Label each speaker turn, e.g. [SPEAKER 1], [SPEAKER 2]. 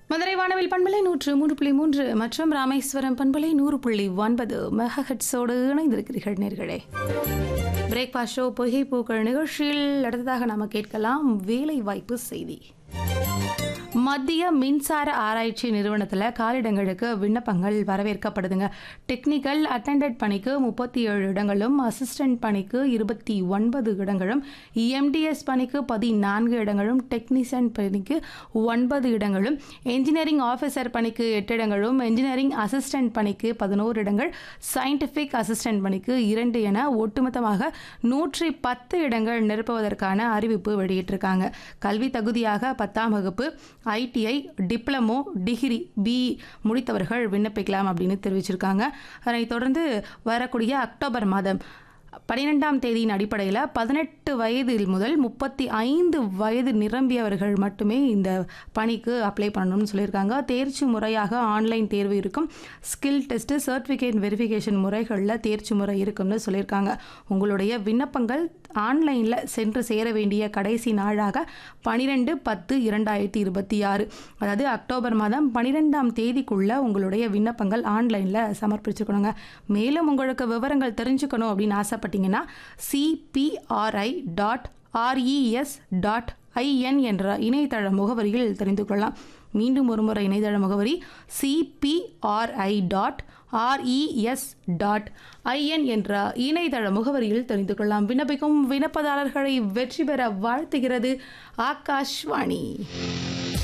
[SPEAKER 1] மதுரை வானவில் பண்பலை நூற்று மூன்று புள்ளி மூன்று மற்றும் ராமேஸ்வரம் பண்பலை நூறு புள்ளி ஒன்பது மெகஹெட்ஸோடு இணைந்திருக்கிறீர்கள் நேர்களே பிரேக்ஃபாஸ்ட் ஷோ பொய்கை பூக்கள் நிகழ்ச்சியில் அடுத்ததாக நாம கேட்கலாம் வேலை வாய்ப்பு செய்தி மத்திய மின்சார ஆராய்ச்சி நிறுவனத்தில் காலிடங்களுக்கு விண்ணப்பங்கள் வரவேற்கப்படுதுங்க டெக்னிக்கல் அட்டெண்டட் பணிக்கு முப்பத்தி ஏழு இடங்களும் அசிஸ்டன்ட் பணிக்கு இருபத்தி ஒன்பது இடங்களும் எம்டிஎஸ் பணிக்கு பதினான்கு இடங்களும் டெக்னீஷியன் பணிக்கு ஒன்பது இடங்களும் என்ஜினியரிங் ஆஃபீஸர் பணிக்கு எட்டு இடங்களும் என்ஜினியரிங் அசிஸ்டன்ட் பணிக்கு பதினோரு இடங்கள் சயின்டிஃபிக் அசிஸ்டன்ட் பணிக்கு இரண்டு என ஒட்டுமொத்தமாக நூற்றி பத்து இடங்கள் நிரப்புவதற்கான அறிவிப்பு வெளியிட்டிருக்காங்க கல்வி தகுதியாக பத்தாம் வகுப்பு ஐடிஐ டிப்ளமோ டிகிரி பிஇ முடித்தவர்கள் விண்ணப்பிக்கலாம் அப்படின்னு தெரிவிச்சிருக்காங்க அதனைத் தொடர்ந்து வரக்கூடிய அக்டோபர் மாதம் பன்னிரெண்டாம் தேதியின் அடிப்படையில் பதினெட்டு வயதில் முதல் முப்பத்தி ஐந்து வயது நிரம்பியவர்கள் மட்டுமே இந்த பணிக்கு அப்ளை பண்ணணும்னு சொல்லியிருக்காங்க தேர்ச்சி முறையாக ஆன்லைன் தேர்வு இருக்கும் ஸ்கில் டெஸ்ட்டு சர்டிஃபிகேட் வெரிஃபிகேஷன் முறைகளில் தேர்ச்சி முறை இருக்கும்னு சொல்லியிருக்காங்க உங்களுடைய விண்ணப்பங்கள் ஆன்லைனில் சென்று சேர வேண்டிய கடைசி நாளாக பனிரெண்டு பத்து இரண்டாயிரத்தி இருபத்தி ஆறு அதாவது அக்டோபர் மாதம் பன்னிரெண்டாம் தேதிக்குள்ள உங்களுடைய விண்ணப்பங்கள் ஆன்லைனில் சமர்ப்பிச்சுக்கணுங்க மேலும் உங்களுக்கு விவரங்கள் தெரிஞ்சுக்கணும் அப்படின்னு ஆசைப்பட்டீங்கன்னா CPRI dot RES dot IN என்ற இணையதள முகவரியில் தெரிந்து கொள்ளலாம் மீண்டும் ஒருமுறை இணையதள முகவரி CPRI dot RES dot IN என்ற இணையதள முகவரியில் தெரிந்து கொள்ளலாம் விண்ணப்பிக்கும் விண்ணப்பதாரர்களை வெற்றி பெற வாழ்த்துகிறது ஆகாஷ்வாணி